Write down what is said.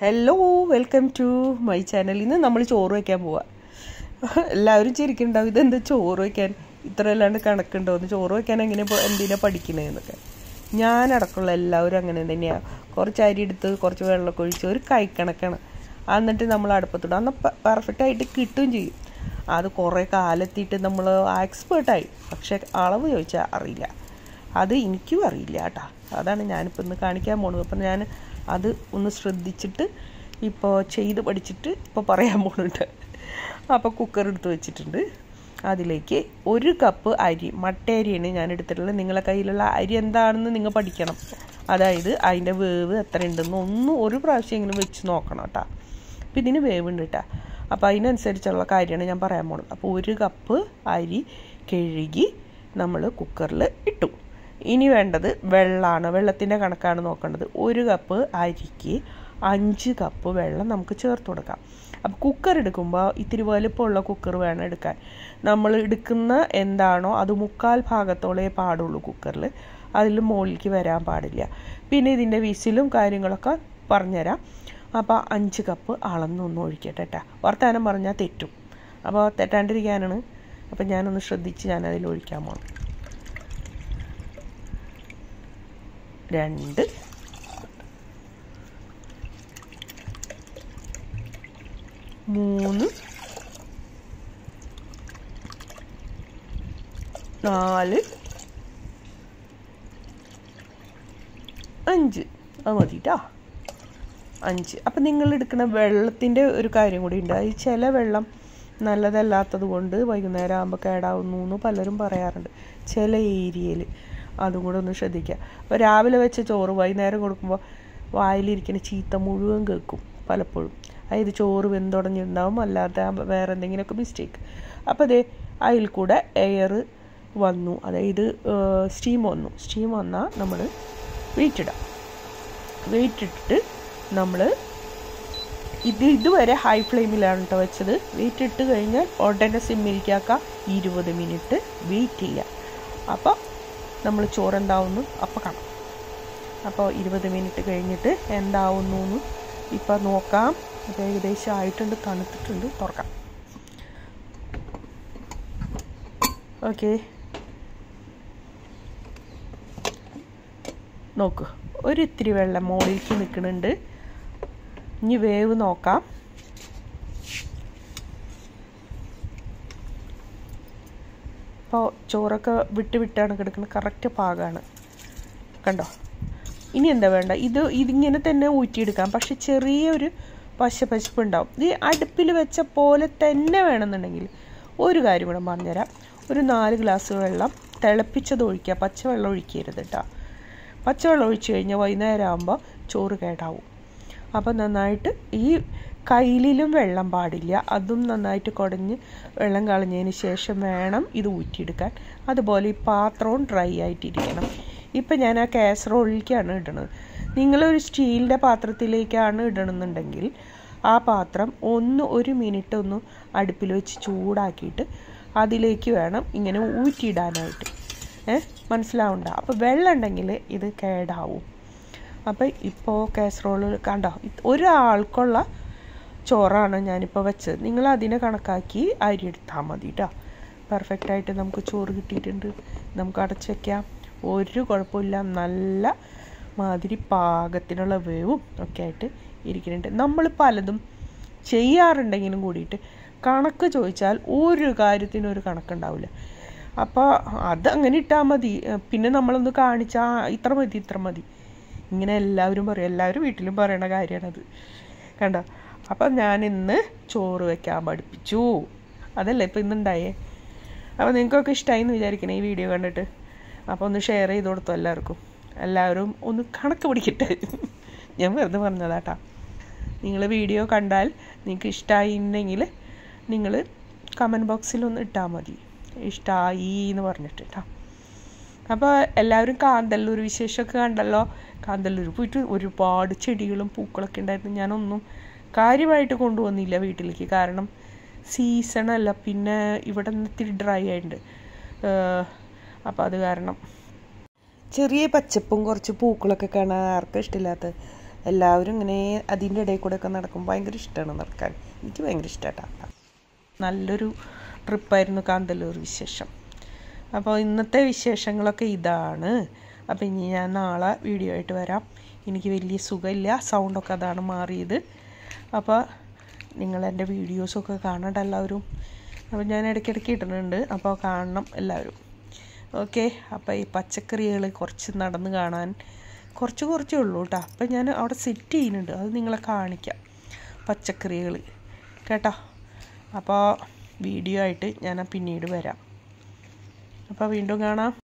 hello welcome to my channel ഇന്ന് നമ്മൾ ചോറ് വയ്ക്കാൻ പോവാ എല്ലാവരും ചിരിക്കുന്നുണ്ടാവും ഇതെന്താ ചോറ് വയ്ക്കാൻ ഇത്ര അല്ലാണ്ട് കണക്കുണ്ടോ എന്ന് ചോറ് വയ്ക്കാൻ എങ്ങനെ പോ- എന്തിനാ പഠിക്കണേന്നൊക്കെ ഞാനടക്കമുള്ള എല്ലാവരും അങ്ങനെ തന്നെയാണ് കുറച്ച് അരി എടുത്ത് കുറച്ച് വെള്ളമൊക്കെ ഒഴിച്ച് ഒരു കൈക്കണക്കാണ് എന്നിട്ട് നമ്മൾ അടുപ്പത്തിടും അന്ന് പെർഫെക്റ്റ് ആയിട്ട് കിട്ടുകയും ചെയ്യും അത് കുറേ കാലെത്തിയിട്ട് നമ്മൾ എക്സ്പേർട്ടായി പക്ഷെ അളവ് ചോദിച്ചാൽ അറിയില്ല അത് എനിക്കും അറിയില്ല കേട്ടോ അതാണ് ഞാനിപ്പോൾ ഇന്ന് കാണിക്കാൻ പോണത് അപ്പം ഞാൻ അത് ഒന്ന് ശ്രദ്ധിച്ചിട്ട് ഇപ്പോൾ ചെയ്ത് പഠിച്ചിട്ട് ഇപ്പോൾ പറയാൻ പോകുന്നുണ്ട് അപ്പോൾ കുക്കർ എടുത്ത് വെച്ചിട്ടുണ്ട് അതിലേക്ക് ഒരു കപ്പ് അരി മട്ട അരിയാണ് ഞാൻ എടുത്തിട്ടുള്ളത് നിങ്ങളെ കയ്യിലുള്ള അരി എന്താണെന്ന് നിങ്ങൾ പഠിക്കണം അതായത് അതിൻ്റെ വേവ് എത്ര ഉണ്ടെന്ന് ഒന്നും ഒരു പ്രാവശ്യം ഇങ്ങനെ വെച്ച് നോക്കണം കേട്ടോ അപ്പം ഇതിന് വേവുണ്ട് കേട്ടോ അപ്പോൾ അതിനനുസരിച്ചുള്ള കാര്യമാണ് ഞാൻ പറയാൻ പോകുന്നത് അപ്പോൾ ഒരു കപ്പ് അരി കഴുകി നമ്മൾ കുക്കറിൽ ഇട്ടു ഇനി വേണ്ടത് വെള്ളമാണ് വെള്ളത്തിൻ്റെ കണക്കാണ് നോക്കേണ്ടത് ഒരു കപ്പ് അരിക്ക് അഞ്ച് കപ്പ് വെള്ളം നമുക്ക് ചേർത്ത് കൊടുക്കാം അപ്പോൾ കുക്കർ എടുക്കുമ്പോൾ ഇത്തിരി വലുപ്പമുള്ള കുക്കർ വേണം എടുക്കാൻ നമ്മൾ എടുക്കുന്ന എന്താണോ അത് മുക്കാൽ ഭാഗത്തോളേ പാടുള്ളൂ കുക്കറിൽ അതിൽ മുകളിലേക്ക് വരാൻ പാടില്ല പിന്നെ ഇതിൻ്റെ വിസിലും കാര്യങ്ങളൊക്കെ പറഞ്ഞുതരാം അപ്പോൾ അഞ്ച് കപ്പ് അളന്നൊന്ന് ഒഴിക്കട്ടെ കേട്ടോ വർത്താനം പറഞ്ഞാൽ തെറ്റും അപ്പോൾ തെറ്റാണ്ടിരിക്കാനാണ് അപ്പോൾ ഞാനൊന്ന് ശ്രദ്ധിച്ച് ഞാനതിൽ ഒഴിക്കാൻ പോകണം രണ്ട് മൂന്ന് നാല് അഞ്ച് അത് മതി ട്ടാ അഞ്ച് അപ്പം നിങ്ങൾ എടുക്കുന്ന വെള്ളത്തിൻ്റെ ഒരു കാര്യം കൂടി ഉണ്ട് ഈ ചില വെള്ളം നല്ലതല്ലാത്തത് കൊണ്ട് വൈകുന്നേരം ആകുമ്പോൾ കേടാവുന്നു എന്ന് പലരും പറയാറുണ്ട് ചില ഏരിയയിൽ അതും കൂടെ ഒന്ന് ശ്രദ്ധിക്കുക അപ്പോൾ രാവിലെ വെച്ച ചോറ് വൈകുന്നേരം കൊടുക്കുമ്പോൾ വായിലിരിക്കുന്ന ചീത്ത മുഴുവൻ കേൾക്കും പലപ്പോഴും അതായത് ചോറ് വെന്തുടഞ്ഞിട്ടുണ്ടാവും അല്ലാതെ വേറെ എന്തെങ്കിലുമൊക്കെ മിസ്റ്റേക്ക് അപ്പോൾ അതേ അതിൽ കൂടെ എയർ വന്നു അതായത് സ്റ്റീം വന്നു സ്റ്റീം വന്നാൽ നമ്മൾ വെയിറ്റ് ഇടാം വെയിറ്റ് ഇട്ടിട്ട് നമ്മൾ ഇത് ഇതുവരെ ഹൈ ഫ്ലെയിമിലാണ് കേട്ടോ വെച്ചത് വെയിറ്റ് ഇട്ട് കഴിഞ്ഞാൽ ഉടനെ സിമ്മിലേക്കാക്കാം ഇരുപത് മിനിറ്റ് വെയിറ്റ് ചെയ്യുക അപ്പോൾ നമ്മൾ ചോറ് എന്താവുന്നു അപ്പോൾ കാണാം അപ്പോൾ ഇരുപത് മിനിറ്റ് കഴിഞ്ഞിട്ട് എന്താവുന്നു എന്ന് ഇപ്പം നോക്കാം അത് ഏകദേശം ആയിട്ടുണ്ട് തണുത്തിട്ടുണ്ട് തുറക്കാം ഓക്കെ നോക്ക് ഒരു ഇത്തിരി വെള്ളം മുകളിലേക്ക് നിൽക്കുന്നുണ്ട് ഇനി വേവ് നോക്കാം ഇപ്പോൾ ചോറൊക്കെ വിട്ട് വിട്ടാണ് കിടക്കുന്നത് കറക്റ്റ് പാകമാണ് കണ്ടോ ഇനി എന്താ വേണ്ട ഇത് ഇതിങ്ങനെ തന്നെ ഊറ്റിയെടുക്കാം പക്ഷെ ചെറിയൊരു പശ പശപ്പ് ഉണ്ടാവും ഇത് അടുപ്പിൽ വെച്ച പോലെ തന്നെ വേണമെന്നുണ്ടെങ്കിൽ ഒരു കാര്യം കൂടെ പറഞ്ഞുതരാം ഒരു നാല് ഗ്ലാസ് വെള്ളം തിളപ്പിച്ചത് ഒഴിക്കുക പച്ചവെള്ളം ഒഴിക്കരുത് കേട്ടോ പച്ചവെള്ളം ഒഴിച്ച് കഴിഞ്ഞാൽ വൈകുന്നേരം ആകുമ്പോൾ ചോറ് കേടാവും അപ്പം നന്നായിട്ട് ഈ കയ്യിലും വെള്ളം പാടില്ല അതും നന്നായിട്ട് കുടഞ്ഞ് വെള്ളം കളഞ്ഞതിന് ശേഷം വേണം ഇത് ഊറ്റിയെടുക്കാൻ അതുപോലെ ഈ പാത്രവും ഡ്രൈ ആയിട്ടിരിക്കണം ഇപ്പം ഞാൻ ആ കാസറോളിലേക്കാണ് ഇടണത് നിങ്ങളൊരു സ്റ്റീലിൻ്റെ പാത്രത്തിലേക്കാണ് ഇടണമെന്നുണ്ടെങ്കിൽ ആ പാത്രം ഒന്ന് ഒരു മിനിറ്റ് ഒന്ന് അടുപ്പിൽ വെച്ച് ചൂടാക്കിയിട്ട് അതിലേക്ക് വേണം ഇങ്ങനെ ഊറ്റിയിടാനായിട്ട് ഏ മനസ്സിലാവണ്ട അപ്പോൾ വെള്ളം ഉണ്ടെങ്കിൽ ഇത് കേടാവും അപ്പം ഇപ്പോൾ കാസറോള് കണ്ടോ ഒരാൾക്കുള്ള ചോറാണ് ഞാനിപ്പോൾ വെച്ചത് നിങ്ങൾ അതിനെ കണക്കാക്കി അരി എടുത്താൽ മതി കേട്ടോ പെർഫെക്റ്റായിട്ട് നമുക്ക് ചോറ് കിട്ടിയിട്ടുണ്ട് നമുക്ക് അടച്ചു വയ്ക്കാം ഒരു കുഴപ്പമില്ല നല്ല മാതിരി പാകത്തിനുള്ള വേവും ഒക്കെ ആയിട്ട് ഇരിക്കുന്നുണ്ട് നമ്മൾ പലതും ചെയ്യാറുണ്ടെങ്കിലും കൂടിയിട്ട് കണക്ക് ചോദിച്ചാൽ ഒരു കാര്യത്തിനും ഒരു കണക്കുണ്ടാവില്ല അപ്പോൾ അത് അങ്ങനെ ഇട്ടാൽ മതി പിന്നെ നമ്മളൊന്ന് കാണിച്ചാൽ ഇത്ര മതി ഇത്ര മതി ഇങ്ങനെ എല്ലാവരും പറയും എല്ലാവരും വീട്ടിലും പറയണ കാര്യമാണത് കണ്ടോ അപ്പം ഞാൻ ഇന്ന് ചോറ് വെക്കാൻ പഠിപ്പിച്ചു അതല്ലേ ഇപ്പം ഇന്നുണ്ടായേ അപ്പോൾ നിങ്ങൾക്കൊക്കെ ഇഷ്ടമായി എന്ന് വിചാരിക്കണേ ഈ വീഡിയോ കണ്ടിട്ട് അപ്പോൾ ഒന്ന് ഷെയർ ചെയ്ത് കൊടുത്തു എല്ലാവർക്കും എല്ലാവരും ഒന്ന് കണക്ക് പിടിക്കട്ടെ ഞാൻ വെറുതെ പറഞ്ഞതാട്ടാ നിങ്ങൾ വീഡിയോ കണ്ടാൽ നിങ്ങൾക്ക് ഇഷ്ടമായിണ്ടെങ്കിൽ നിങ്ങൾ കമൻറ്റ് ബോക്സിൽ ഒന്ന് ഇട്ടാൽ മതി ഇഷ്ടമായി എന്ന് പറഞ്ഞിട്ട് കേട്ടോ അപ്പോൾ എല്ലാവരും കാന്തല്ലൂർ വിശേഷമൊക്കെ കണ്ടല്ലോ കാന്തല്ലൂർ പോയിട്ട് ഒരുപാട് ചെടികളും പൂക്കളൊക്കെ ഉണ്ടായിരുന്നു ഞാനൊന്നും കാര്യമായിട്ട് കൊണ്ടുവന്നില്ല വീട്ടിലേക്ക് കാരണം സീസണല്ല പിന്നെ ഇവിടെ നിന്ന് ഇത്തിരി ഡ്രൈ ആയിട്ടുണ്ട് അപ്പോൾ അത് കാരണം ചെറിയ പച്ചപ്പും കുറച്ച് പൂക്കളൊക്കെ കാണാൻ ആർക്കും ഇഷ്ടമില്ലാത്ത എല്ലാവരും ഇങ്ങനെ അതിൻ്റെ ഇടയിൽ കൂടെ ഒക്കെ നടക്കും ഭയങ്കര ഇഷ്ടമാണ് നടക്കാൻ എനിക്ക് ഭയങ്കര ഇഷ്ടമായിട്ടാണ് നല്ലൊരു ട്രിപ്പായിരുന്നു കാന്തല്ലൂർ വിശേഷം അപ്പോൾ ഇന്നത്തെ വിശേഷങ്ങളൊക്കെ ഇതാണ് അപ്പോൾ ഇനി ഞാൻ നാളെ വീഡിയോ ആയിട്ട് വരാം എനിക്ക് വലിയ സുഖമില്ല സൗണ്ടൊക്കെ അതാണ് മാറിയത് അപ്പോൾ നിങ്ങൾ എൻ്റെ വീഡിയോസൊക്കെ കാണണ്ട എല്ലാവരും അപ്പോൾ ഞാൻ ഇടയ്ക്കിടയ്ക്ക് ഇടുന്നുണ്ട് അപ്പോൾ കാണണം എല്ലാവരും ഓക്കെ അപ്പോൾ ഈ പച്ചക്കറികൾ കുറച്ച് നടന്ന് കാണാൻ കുറച്ച് കുറച്ചേ ഉള്ളൂ കേട്ടോ അപ്പം ഞാൻ അവിടെ സെറ്റ് ചെയ്യുന്നുണ്ട് അത് നിങ്ങളെ കാണിക്കാം പച്ചക്കറികൾ കേട്ടോ അപ്പോൾ വീഡിയോ ആയിട്ട് ഞാൻ പിന്നീട് വരാം അപ്പോൾ വീണ്ടും കാണാം